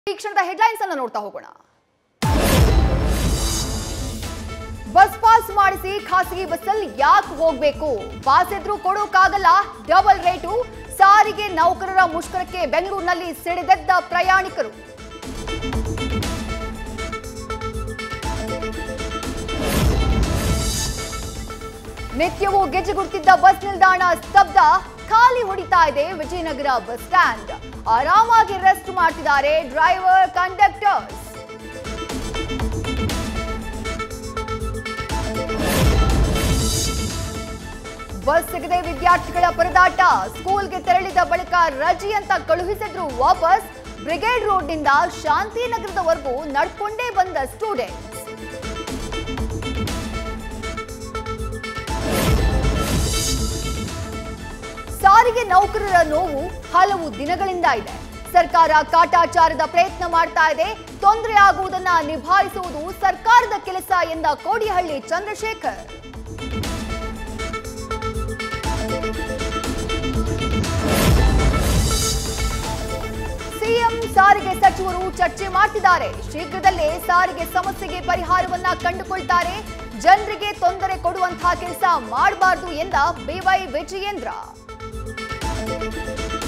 ಈ ಕ್ಷಣದ ಹೆಡ್ಲೈನ್ಸ್ ಅನ್ನು ನೋಡ್ತಾ ಹೋಗೋಣ ಬಸ್ ಪಾಸ್ ಮಾಡಿಸಿ ಖಾಸಗಿ ಬಸ್ಸಲ್ಲಿ ಯಾಕೆ ಹೋಗ್ಬೇಕು ಪಾಸ್ ಇದ್ರೂ ಕೊಡೋಕ್ಕಾಗಲ್ಲ ಡಬಲ್ ರೇಟು ಸಾರಿಗೆ ನೌಕರರ ಮುಷ್ಕರಕ್ಕೆ ಬೆಂಗಳೂರಿನಲ್ಲಿ ಸಿಡಿದೆದ್ದ ಪ್ರಯಾಣಿಕರು ನಿತ್ಯವೂ ಗೆಜ್ಜೆಗುಡ್ತಿದ್ದ ಬಸ್ ನಿಲ್ದಾಣ ಸ್ತಬ್ಧ ಖಾಲಿ ಹೊಡಿತಾ ಇದೆ ವಿಜಯನಗರ ಬಸ್ ಸ್ಟ್ಯಾಂಡ್ ಆರಾಮಾಗಿ ರೆಸ್ಟ್ ಮಾಡ್ತಿದ್ದಾರೆ ಡ್ರೈವರ್ ಕಂಡಕ್ಟರ್ಸ್ ಬಸ್ ಸಿಗದೆ ವಿದ್ಯಾರ್ಥಿಗಳ ಪರದಾಟ ಸ್ಕೂಲ್ಗೆ ತೆರಳಿದ ಬಳಿಕ ರಜೆ ಅಂತ ಕಳುಹಿಸಿದ್ರು ವಾಪಸ್ ಬ್ರಿಗೇಡ್ ರೋಡ್ನಿಂದ ಶಾಂತಿನಗರದವರೆಗೂ ನಡ್ಕೊಂಡೇ ಬಂದ ಸ್ಟೂಡೆಂಟ್ಸ್ ಸಾರಿಗೆ ನೌಕರರ ನೋವು ಹಲವು ದಿನಗಳಿಂದ ಇದೆ ಸರ್ಕಾರ ಕಾಟಾಚಾರದ ಪ್ರಯತ್ನ ಮಾಡ್ತಾ ಇದೆ ತೊಂದರೆ ಆಗುವುದನ್ನ ನಿಭಾಯಿಸುವುದು ಸರ್ಕಾರದ ಕೆಲಸ ಎಂದ ಕೋಡಿಹಳ್ಳಿ ಚಂದ್ರಶೇಖರ್ ಸಿಎಂ ಸಾರಿಗೆ ಸಚಿವರು ಚರ್ಚೆ ಮಾಡ್ತಿದ್ದಾರೆ ಶೀಘ್ರದಲ್ಲೇ ಸಾರಿಗೆ ಸಮಸ್ಯೆಗೆ ಪರಿಹಾರವನ್ನ ಕಂಡುಕೊಳ್ತಾರೆ ಜನರಿಗೆ ತೊಂದರೆ ಕೊಡುವಂತಹ ಕೆಲಸ ಮಾಡಬಾರದು ಎಂದ ಬಿವೈ ವಿಜಯೇಂದ್ರ